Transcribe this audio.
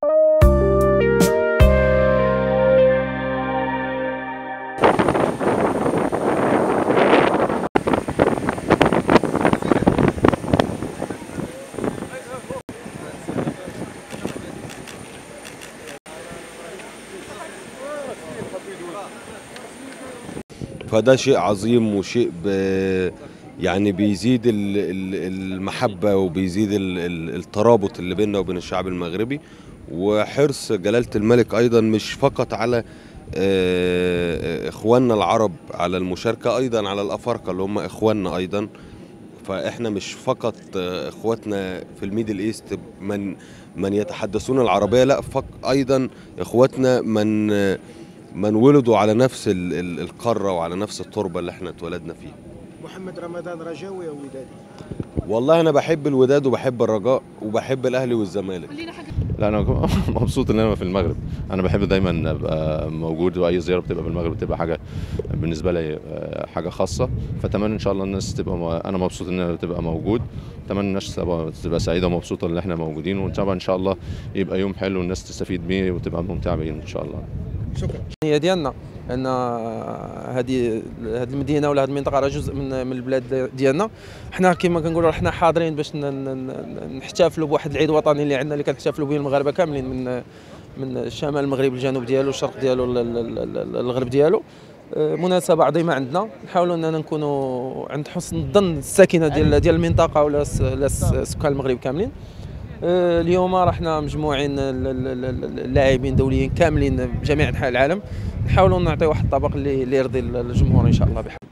فده شيء عظيم وشيء ب يعني بيزيد ال- ال- المحبة وبيزيد ال- ال- الترابط اللي بيننا وبين الشعب المغربي وحرص جلالة الملك أيضا مش فقط على آه، إخواننا العرب على المشاركة أيضا على الأفارقة اللي هم إخواننا أيضا فإحنا مش فقط آه، إخواتنا في الميدل إيست من من يتحدثون العربية لا فق أيضا إخواتنا من آه، من ولدوا على نفس ال- ال- القارة وعلى نفس التربة اللي احنا اتولدنا فيها محمد رمضان رجاوي او ودادي والله انا بحب الوداد وبحب الرجاء وبحب الاهلي والزمالك لا انا مبسوط ان انا في المغرب انا بحب دايما ابقى موجود واي زياره بتبقى في المغرب بتبقى حاجه بالنسبه لي آه، حاجه خاصه فاتمنى ان شاء الله الناس تبقى م- انا مبسوط ان انا تبقى موجود اتمنى الناس تبقى تبقى سعيده ومبسوطه ان احنا موجودين وطبعا ان شاء الله يبقى يوم حلو والناس تستفيد بيه وتبقى ممتعه بيه ان شاء الله شكرا هي ديالنا لان هذه هذه المدينه ولا هذه المنطقه راه جزء من من البلاد ديالنا حنا كما كنقولوا حنا حاضرين باش ن- ن- ن- نحتفلوا بواحد العيد وطني اللي عندنا اللي كنحتفلوا به المغاربه كاملين من من الشمال المغرب الجنوب ديالو الشرق ديالو ال- ال- ال- الغرب ديالو آه، مناسبه عظيمه عندنا نحاولوا اننا نكونوا عند حسن الظن الساكنه ديال ديال المنطقه ولا س- لا س- سكان المغرب كاملين آه، اليوم راه حنا مجموعين ال- ال- ال- اللاعبين دوليين كاملين بجميع انحاء العالم نحاولوا نعطيو واحد الطبق اللي اللي يرضي الجمهور ان شاء الله بحال